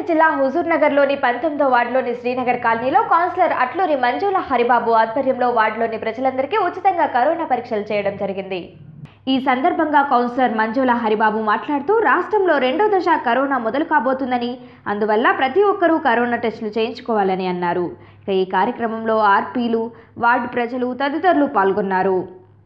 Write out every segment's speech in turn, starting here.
జిల్లా హుజూర్ నగర్లోని పంతొమ్మిదో వార్డులోని శ్రీనగర్ కాలనీలో కౌన్సిలర్ అట్లూరి మంజుల హరిబాబు ఆధ్వర్యంలో వార్డులోని ప్రజలందరికీ ఉచితంగా కరోనా పరీక్షలు చేయడం జరిగింది ఈ సందర్భంగా కౌన్సిలర్ మంజుల హరిబాబు మాట్లాడుతూ రాష్ట్రంలో రెండో దశ కరోనా మొదలు కాబోతుందని అందువల్ల ప్రతి ఒక్కరూ కరోనా టెస్టులు చేయించుకోవాలని అన్నారు ఇక ఈ కార్యక్రమంలో ఆర్పీలు వార్డు ప్రజలు తదితరులు పాల్గొన్నారు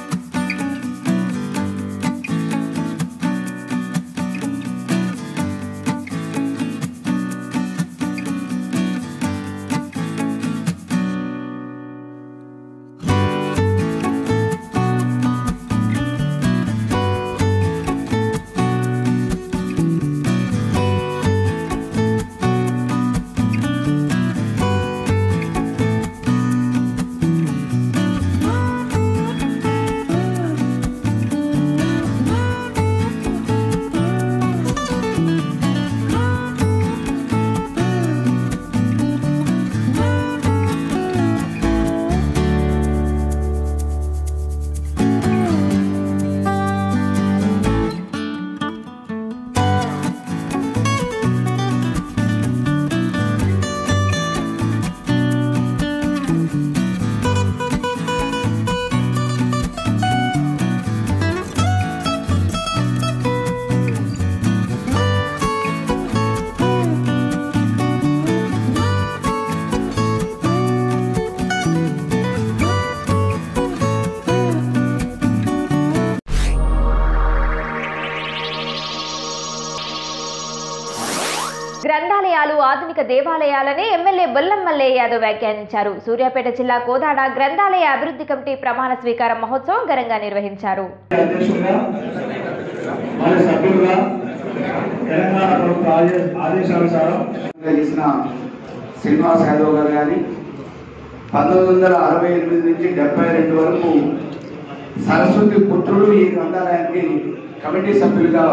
గ్రంథాలయాలు ఆధునిక దేవాలయాలని ఎమ్మెల్యే బొల్లం మల్లయ్య యాదవ్ వ్యాఖ్యానించారు సూర్యాపేట జిల్లా కోదాడ గ్రంథాలయ అభివృద్ధి కమిటీ ప్రమాణ స్వీకారం మహోత్సవం ఘనంగా నిర్వహించారు అధ్యక్షులుగా మరియు సభ్యులుగా తెలంగాణ ప్రభుత్వ ఆదే- ఆదేశానుసారం చేసిన శ్రీనివాస్ యాదవ్ గారు కానీ పంతొమ్మిది వందల అరవై ఎనిమిది నుంచి డెబ్బై రెండు వరకు సరస్వతి పుత్రుడు ఈ గ్రంథాలయానికి కమిటీ సభ్యులుగా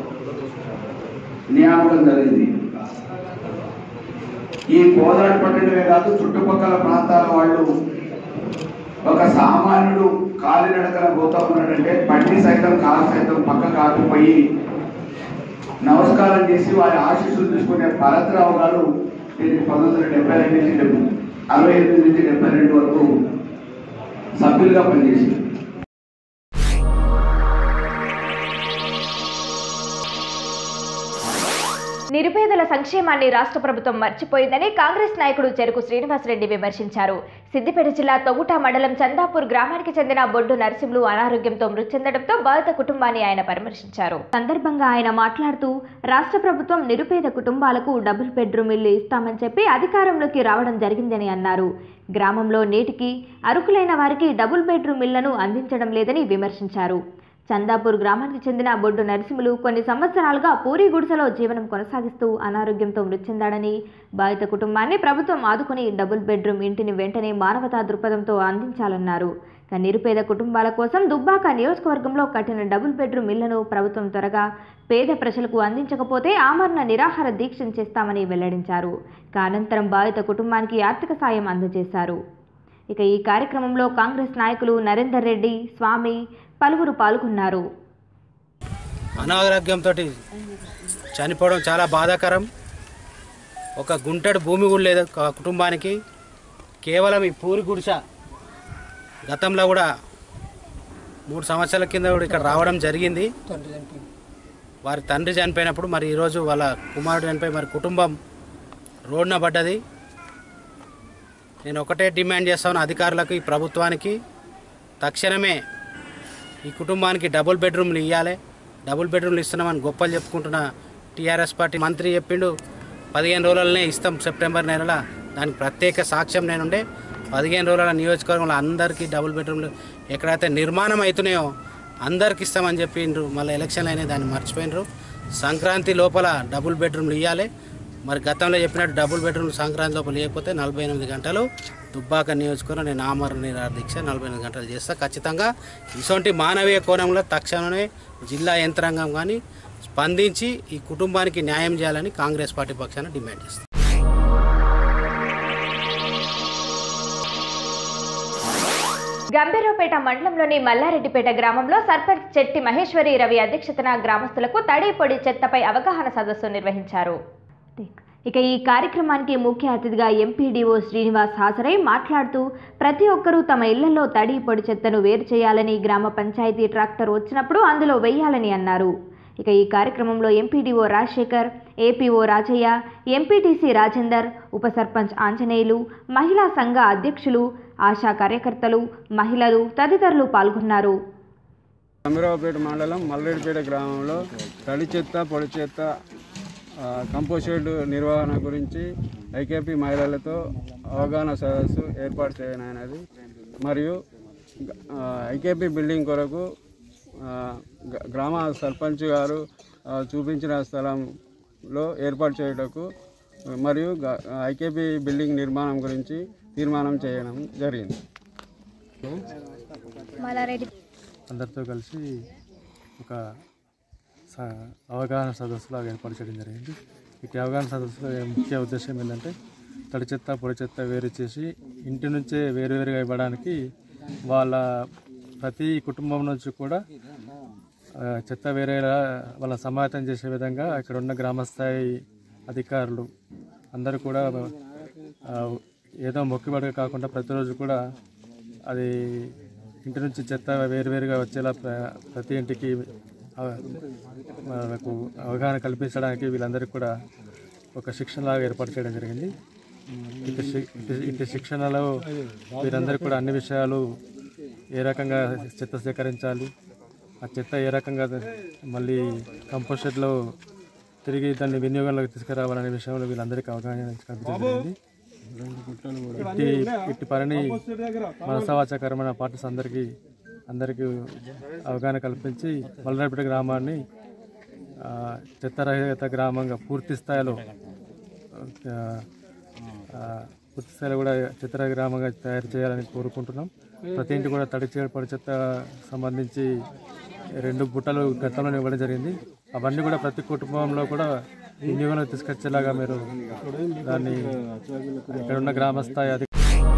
నియామకం జరిగింది ఈ కోదాడు పట్టణమే కాదు చుట్టుపక్కల ప్రాంతాల వాళ్ళు ఒక సామాన్యుడు కాలినడకన పోతా ఉన్నాడంటే బండి సైతం కారు సైతం పక్క కాకపోయి నమస్కారం చేసి వారి ఆశీస్సులు తీసుకునే భరత్రావు గారు దీనికి పంతొమ్మిది వందల డెబ్బై రెండు నుంచి డెబ్బై అరవై ఎనిమిది నుంచి డెబ్బై రెండు వరకు సభ్యులుగా పనిచేసి నిరుపేదల సంక్షేమాన్ని రాష్ట్ర ప్రభుత్వం మర్చిపోయిందని కాంగ్రెస్ నాయకుడు చెరుకు శ్రీనివాసరెడ్డి విమర్శించారు సిద్దిపేట జిల్లా తొగుట మండలం చందాపూర్ గ్రామానికి చెందిన బొడ్డు నరసింహులు అనారోగ్యంతో మృతి చెందడంతో బాధిత కుటుంబాన్ని ఆయన పరామర్శించారు సందర్భంగా ఆయన మాట్లాడుతూ రాష్ట్ర ప్రభుత్వం నిరుపేద కుటుంబాలకు డబుల్ బెడ్రూమ్ ఇల్లు ఇస్తామని చెప్పి అధికారంలోకి రావడం జరిగిందని అన్నారు గ్రామంలో నేటికి అరుకులైన వారికి డబుల్ బెడ్రూమ్ ఇళ్లను అందించడం లేదని విమర్శించారు చందాపూర్ గ్రామానికి చెందిన బొడ్డు నరసింహులు కొన్ని సంవత్సరాలుగా పూరి గుడిసెలో జీవనం కొనసాగిస్తూ అనారోగ్యంతో మృతి చెందాడని బాధిత కుటుంబాన్ని ప్రభుత్వం ఆదుకుని డబుల్ బెడ్రూమ్ ఇంటిని వెంటనే మానవతా దృక్పథంతో అందించాలన్నారు ఇక నిరుపేద కుటుంబాల కోసం దుబ్బాక నియోజకవర్గంలో కట్టిన డబుల్ బెడ్రూమ్ ఇళ్లను ప్రభుత్వం త్వరగా పేద ప్రజలకు అందించకపోతే ఆమరణ నిరాహార దీక్షను చేస్తామని వెల్లడించారు ఇక అనంతరం బాధిత కుటుంబానికి ఆర్థిక సాయం అందజేశారు ఇక ఈ కార్యక్రమంలో కాంగ్రెస్ నాయకులు నరేందర్ రెడ్డి స్వామి పలువురు పాల్గొన్నారు అనారోగ్యంతో చనిపోవడం చాలా బాధాకరం ఒక గుంటెడు భూమి కూడా లేదు ఒక కుటుంబానికి కేవలం ఈ పూరి గుడిస గతంలో కూడా మూడు సంవత్సరాల కింద కూడా ఇక్కడ రావడం జరిగింది వారి తండ్రి చనిపోయినప్పుడు మరి ఈరోజు వాళ్ళ కుమారుడు చనిపోయి మరి కుటుంబం రోడ్న పడ్డది నేను ఒకటే డిమాండ్ చేస్తాను అధికారులకు ఈ ప్రభుత్వానికి తక్షణమే ఈ కుటుంబానికి డబుల్ బెడ్రూమ్లు ఇవ్వాలి డబుల్ బెడ్రూమ్లు ఇస్తున్నామని గొప్పలు చెప్పుకుంటున్న టీఆర్ఎస్ పార్టీ మంత్రి చెప్పిండు పదిహేను రోజులనే ఇస్తాం సెప్టెంబర్ నెలల దానికి ప్రత్యేక సాక్ష్యం నేనుండే పదిహేను రోజుల నియోజకవర్గంలో అందరికీ డబుల్ బెడ్రూమ్లు ఎక్కడైతే నిర్మాణం అవుతున్నాయో అందరికి ఇస్తామని చెప్పిండ్రు మళ్ళీ ఎలక్షన్లు అయినాయి దాన్ని మర్చిపోయినరు సంక్రాంతి లోపల డబుల్ బెడ్రూమ్లు ఇవ్వాలి మరి గతంలో చెప్పినట్టు డబుల్ బెడ్రూమ్ సంక్రాంతి లోపల లేకపోతే నలభై ఎనిమిది గంటలు దుబ్బాక నియోజకవర్గం నేను ఆమరణ నిరాహార దీక్ష నలభై ఎనిమిది గంటలు చేస్తా ఖచ్చితంగా ఇటువంటి మానవీయ కోణంలో తక్షణమే జిల్లా యంత్రాంగం కానీ స్పందించి ఈ కుటుంబానికి న్యాయం చేయాలని కాంగ్రెస్ పార్టీ పక్షాన డిమాండ్ చేస్తాం గంభీరపేట మండలంలోని మల్లారెడ్డిపేట గ్రామంలో సర్పంచ్ చెట్టి మహేశ్వరి రవి అధ్యక్షతన గ్రామస్తులకు తడి పొడి చెత్తపై అవగాహన సదస్సు నిర్వహించారు ఇక ఈ కార్యక్రమానికి ముఖ్య అతిథిగా ఎంపీడీఓ శ్రీనివాస్ హాజరై మాట్లాడుతూ ప్రతి ఒక్కరూ తమ ఇళ్లలో తడి పొడి చెత్తను వేరు చేయాలని గ్రామ పంచాయతీ ట్రాక్టర్ వచ్చినప్పుడు అందులో వేయాలని అన్నారు ఇక ఈ కార్యక్రమంలో MPDO Rajasekhar APO Rajaiah MPTC Rajender ఉప సర్పంచ్ ఆంజనేయులు మహిళా సంఘ అధ్యక్షులు ఆశా కార్యకర్తలు మహిళలు తదితరులు పాల్గొన్నారు అమీరావుపేట మండలం మల్లెడిపేట గ్రామంలో తడి చెత్త పొడి చెత్త ఆ, కంపోస్టెడ్ నిర్వహణ గురించి ఐకేపీ మహిళలతో అవగాహన సదస్సు ఏర్పాటు చేయనైనది మరియు ఆ, ఐకేపీ బిల్డింగ్ కొరకు ఆ, గ- గ్రామ సర్పంచ్ గారు ఆ, చూపించిన స్థలంలో ఏర్పాటు చేయుటకు మరియు గ- ఐకేపీ బిల్డింగ్ నిర్మాణం గురించి తీర్మానం చేయడం జరిగింది అందరితో కలిసి ఒక స- అవగాహన సదస్సులాగా ఏర్పాటు చేయడం జరిగింది ఈ అవగాహన సదస్సులో ముఖ్య ఉద్దేశం ఏంటంటే తడి చెత్త పొడి చెత్త వేరు చేసి ఇంటి నుంచే వేరువేరుగా ఇవ్వడానికి వాళ్ళ ప్రతి కుటుంబం నుంచి కూడా ఆ, చెత్త వేరేలా వాళ్ళ సమాయత్తం చేసే విధంగా ఇక్కడ ఉన్న గ్రామస్థాయి అధికారులు అందరూ కూడా ఆ, ఏదో మొక్కుబడిగా కాకుండా ప్రతిరోజు కూడా అది ఇంటి నుంచి చెత్త వేరువేరుగా వచ్చేలా ప్ర- ప్రతి ఇంటికి ఆ, మనకు అవగాహన కల్పించడానికి వీళ్ళందరికీ కూడా ఒక శిక్షణలాగా ఏర్పాటు చేయడం జరిగింది ఇటు శి- ఇటు- ఇటు శిక్షణలో వీరందరికీ కూడా అన్ని విషయాలు ఏ రకంగా చెత్త సేకరించాలి ఆ చెత్త ఏ రకంగా మళ్ళీ కంపోస్ట్ షెడ్లో తిరిగి దాన్ని వినియోగంలోకి తీసుకురావాలనే విషయంలో వీళ్ళందరికీ అవగాహన కల్పించడం జరిగింది ఇట్టి ఇట్టి పనిని మనసవాచకరమైన పార్టీస్ అందరికీ అందరికీ అవగాహన కల్పించి మల్లనపేట గ్రామాన్ని ఆ, చెత్తరహిత గ్రామంగా పూర్తి స్థాయిలో ఆ, ఆ, పూర్తి స్థాయిలో కూడా చెత్తరహిత గ్రామంగా తయారు చేయాలని కోరుకుంటున్నాం ప్రతి ఇంటి కూడా తడి చెత్త పొడి చెత్త సంబంధించి రెండు బుట్టలు గతంలో ఇవ్వడం జరిగింది అవన్నీ కూడా ప్రతి కుటుంబంలో కూడా వినియోగంలో తీసుకొచ్చేలాగా మీరు దాన్ని ఇక్కడ ఉన్న గ్రామ స్థాయి అధికారులు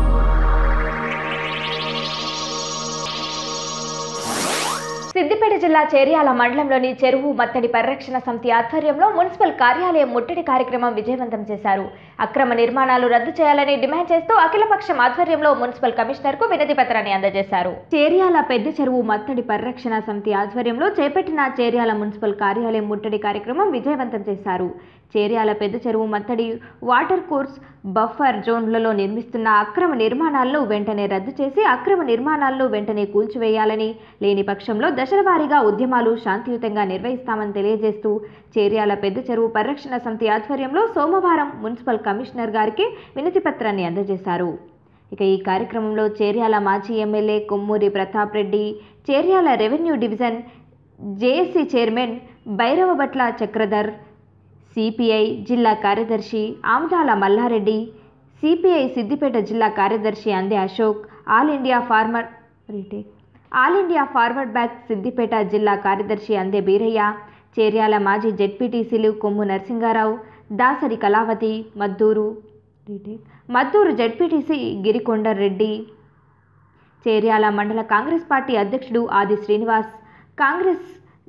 సిద్దిపేట జిల్లా చేర్యాల మండలంలోని చెరువు మత్తడి పరిరక్షణ సమితి ఆధ్వర్యంలో మున్సిపల్ కార్యాలయం ముట్టడి కార్యక్రమం విజయవంతం చేశారు అక్రమ నిర్మాణాలు రద్దు చేయాలని డిమాండ్ చేస్తూ అఖిలపక్షం ఆధ్వర్యంలో మున్సిపల్ కమిషనర్ కు వినతి పత్రాన్ని అందజేశారు చేర్యాల పెద్ద చెరువు మత్తడి పరిరక్షణ సమితి ఆధ్వర్యంలో చేపట్టిన చేర్యాల మున్సిపల్ కార్యాలయం ముట్టడి కార్యక్రమం విజయవంతం చేశారు చేర్యాల పెద్ద చెరువు మత్తడి వాటర్ కోర్స్ బఫర్ జోన్లలో నిర్మిస్తున్న అక్రమ నిర్మాణాలను వెంటనే రద్దు చేసి అక్రమ నిర్మాణాలను వెంటనే కూల్చివేయాలని లేని పక్షంలో దశల వారీగా ఉద్యమాలు శాంతియుతంగా నిర్వహిస్తామని తెలియజేస్తూ చేర్యాల పెద్ద చెరువు పరిరక్షణ సమితి ఆధ్వర్యంలో సోమవారం మున్సిపల్ కమిషనర్ గారికి వినతి పత్రాన్ని అందజేశారు ఇక ఈ కార్యక్రమంలో చేర్యాల మాజీ MLA Kommuri Pratap Reddy Cheryal revenue division JAC chairman Bhairavabhatla Chakradhar CPI జిల్లా కార్యదర్శి ఆముదాల మల్లారెడ్డి సిపిఐ సిద్దిపేట జిల్లా కార్యదర్శి Ande Ashok all India farmer retake all India forward back Siddipet జిల్లా కార్యదర్శి అందే బీరయ్య చేర్యాల మాజీ జెడ్పీటీసీలు కొమ్ము నరసింగారావు దాసరి కళావతి మద్దూరు రీటేక్ మద్దూరు జెడ్పీటీసీ గిరికొండర్ రెడ్డి చేర్యాల మండల కాంగ్రెస్ పార్టీ అధ్యక్షుడు ఆది శ్రీనివాస్ కాంగ్రెస్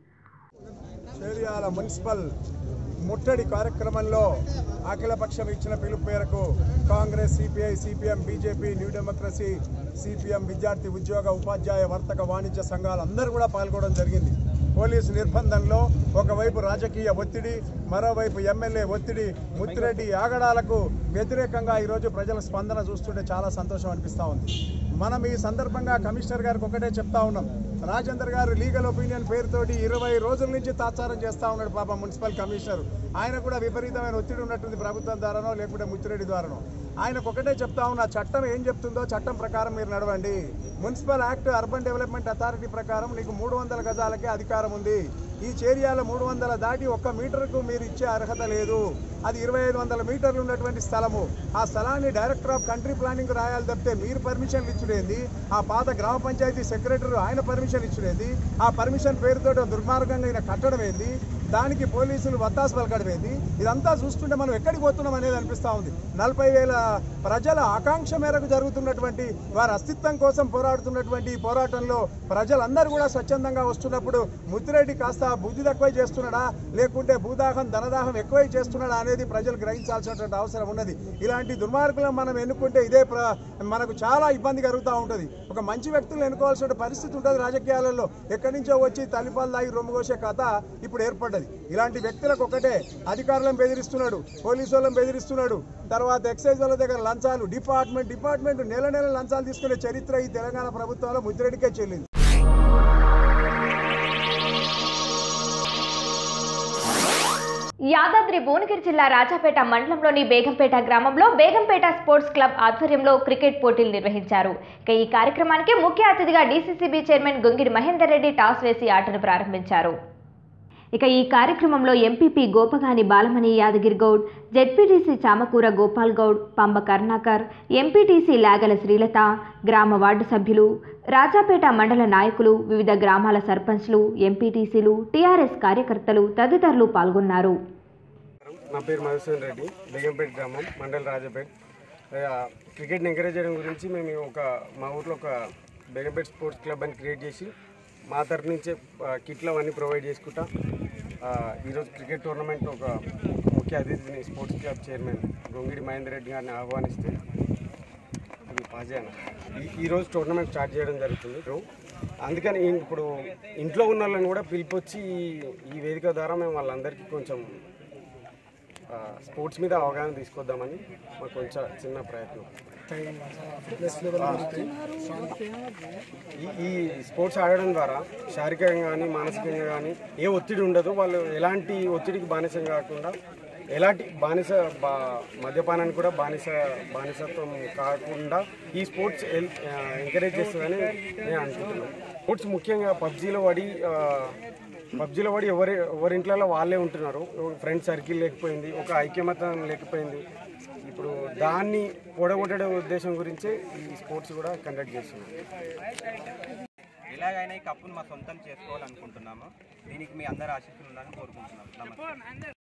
చేరియాల మున్సిపల్ ముట్టడి కార్యక్రమంలో అఖిలపక్షం ఇచ్చిన పిలుపు మేరకు Congress CPI CPM BJP new democracy CPM విద్యార్థి ఉద్యోగ ఉపాధ్యాయ వర్తక వాణిజ్య సంఘాలు అందరూ కూడా పాల్గొనడం జరిగింది పోలీసు నిర్బంధంలో ఒకవైపు రాజకీయ ఒత్తిడి మరోవైపు ఎమ్మెల్యే ఒత్తిడి ముత్తిరెడ్డి ఆగడాలకు వ్యతిరేకంగా ఈరోజు ప్రజల స్పందన చూస్తుంటే చాలా సంతోషం అనిపిస్తూ ఉంది మనం ఈ సందర్భంగా కమిషనర్ గారికి ఒకటే చెప్తా ఉన్నాం రాజేందర్ గారు లీగల్ ఒపీనియన్ పేరుతోటి ఇరవై రోజుల నుంచి తాత్సారం చేస్తా ఉన్నాడు పాపం మున్సిపల్ కమిషనర్ ఆయన కూడా విపరీతమైన ఒత్తిడి ఉన్నట్టుంది ప్రభుత్వం ద్వారానో లేకుంటే ముత్తిరెడ్డి ద్వారానో ఆయనకు ఒకటే చెప్తా ఉన్నా చట్టం ఏం చెప్తుందో చట్టం ప్రకారం మీరు నడవండి municipal act urban development authority ప్రకారం నీకు మూడు వందల గజాలకే అధికారం ఉంది ఈ చేరియాలో మూడు వందల దాటి ఒక్క మీటర్కు మీరు ఇచ్చే అర్హత లేదు అది ఇరవై ఐదు వందల మీటర్లు ఉన్నటువంటి స్థలము ఆ స్థలాన్ని డైరెక్టర్ ఆఫ్ కంట్రీ ప్లానింగ్ రాయాలి తప్పితే మీరు పర్మిషన్ ఇచ్చుడేంది ఆ పాత గ్రామ పంచాయతీ సెక్రటరీ ఆయన పర్మిషన్ ఇచ్చుడేంది ఆ పర్మిషన్ పేరుతో దుర్మార్గంగా ఈయన కట్టడం ఏంది దానికి పోలీసులు వత్తాసు పలకడమేంది ఇదంతా చూస్తుంటే మనం ఎక్కడికి పోతున్నాం అనేది అనిపిస్తూ ఉంది నలభై వేల ప్రజల ఆకాంక్ష మేరకు జరుగుతున్నటువంటి వారి అస్తిత్వం కోసం పోరాడుతున్నటువంటి ఈ పోరాటంలో ప్రజలందరూ కూడా స్వచ్ఛందంగా వస్తున్నప్పుడు ముద్దిరెడ్డి కాస్త బుద్ధి తక్కువ చేస్తున్నాడా లేకుంటే భూదాహం ధనదాహం ఎక్కువై చేస్తున్నాడా అనేది ప్రజలు గ్రహించాల్సినటువంటి అవసరం ఉన్నది ఇలాంటి దుర్మార్గులను మనం ఎన్నుకుంటే ఇదే ప్ర మనకు చాలా ఇబ్బంది కలుగుతూ ఉంటుంది ఒక మంచి వ్యక్తులను ఎన్నుకోవాల్సిన పరిస్థితి ఉంటుంది రాజకీయాలలో ఎక్కడి నుంచో వచ్చి తల్లిపాలు దాగి రొమ్ము కోసే కథ ఇప్పుడు ఏర్పడ్డది ఇలాంటి వ్యక్తులకు ఒకటే అధికారులను బెదిరిస్తున్నాడు పోలీసు వాళ్ళని బెదిరిస్తున్నాడు తర్వాత ఎక్సైజ్ వాళ్ళ దగ్గర లంచాలు డిపార్ట్మెంట్ డిపార్ట్మెంట్ నెల నెల లంచాలు తీసుకునే చరిత్ర ఈ తెలంగాణ ప్రభుత్వంలో ముద్రెడ్డికే చెల్లింది యాదాద్రి భువనగిరి జిల్లా రాజాపేట మండలంలోని బేగంపేట గ్రామంలో బేగంపేట స్పోర్ట్స్ క్లబ్ ఆధ్వర్యంలో క్రికెట్ పోటీలు నిర్వహించారు ఇక ఈ కార్యక్రమానికి ముఖ్య అతిథిగా DCCB chairman Gongidi Mahender Reddy toss వేసి ఆటను ప్రారంభించారు ఇక ఈ కార్యక్రమంలో MPP Gopagani Balamani Yadagiri Goud ZPTC Chamakura Gopal Goud Pamba Karunakar MPTC Lagala Srilatha గ్రామ వార్డు సభ్యులు రాజాపేట మండల నాయకులు వివిధ గ్రామాల సర్పంచ్లు ఎంపీటీసీలు టీఆర్ఎస్ కార్యకర్తలు తదితరులు పాల్గొన్నారు నా పేరు మధుసూదన్ రెడ్డి బేగంపేట గ్రామం మండల్ రాజపేట్ ఆ, క్రికెట్ని ఎంకరేజ్ చేయడం గురించి మేము ఒక మా ఊర్లో ఒక బేగంపేట స్పోర్ట్స్ క్లబ్ అని క్రియేట్ చేసి మా తరఫు నుంచే ఆ, కిట్లు అవన్నీ ప్రొవైడ్ చేసుకుంటా ఆ, ఈరోజు క్రికెట్ టోర్నమెంట్ ఒక ముఖ్య అతిథిని sports club chairman Gongidi Mahender Reddy గారిని ఆహ్వానిస్తే ఇది పాస్ చేయను. ఈ ఈరోజు టోర్నమెంట్ స్టార్ట్ చేయడం జరుగుతుంది ఇప్పుడు అందుకని ఈ- ఇప్పుడు ఇంట్లో ఉన్న వాళ్ళని కూడా పిలిపొచ్చి ఈ- ఈ వేదిక ద్వారా మేము వాళ్ళందరికీ కొంచెం ఆ, స్పోర్ట్స్ మీద అవగాహన తీసుకొద్దామని మాకు కొంచెం చిన్న ప్రయత్నం ఈ- ఈ స్పోర్ట్స్ ఆడడం ద్వారా శారీరకంగా కానీ మానసికంగా కానీ ఏ ఒత్తిడి ఉండదు వాళ్ళు ఎలాంటి ఒత్తిడికి బానిసం కాకుండా ఎలాంటి బానిస బా మద్యపానానికి కూడా బానిస బానిసత్వం కాకుండా ఈ స్పోర్ట్స్ ఎంకరేజ్ చేస్తుందని నేను అనుకుంటున్నాను స్పోర్ట్స్ ముఖ్యంగా పబ్జీలో పడి ఆ, పబ్జీలో పడి ఎవరి ఎవరి ఇంట్లో వాళ్ళే ఉంటున్నారు ఫ్రెండ్ సర్కిల్ లేకపోయింది ఒక ఐక్యమత్యం లేకపోయింది ఇప్పుడు దాన్ని పొడగొట్టడే ఉద్దేశం గురించే ఈ స్పోర్ట్స్ కూడా కండక్ట్ చేస్తున్నాం ఎలాగైనా ఈ కప్పును మా సొంతం చేసుకోవాలనుకుంటున్నాము దీనికి మీ అందరి ఆశీస్సులు ఉండాలని కోరుకుంటున్నాము నమస్తే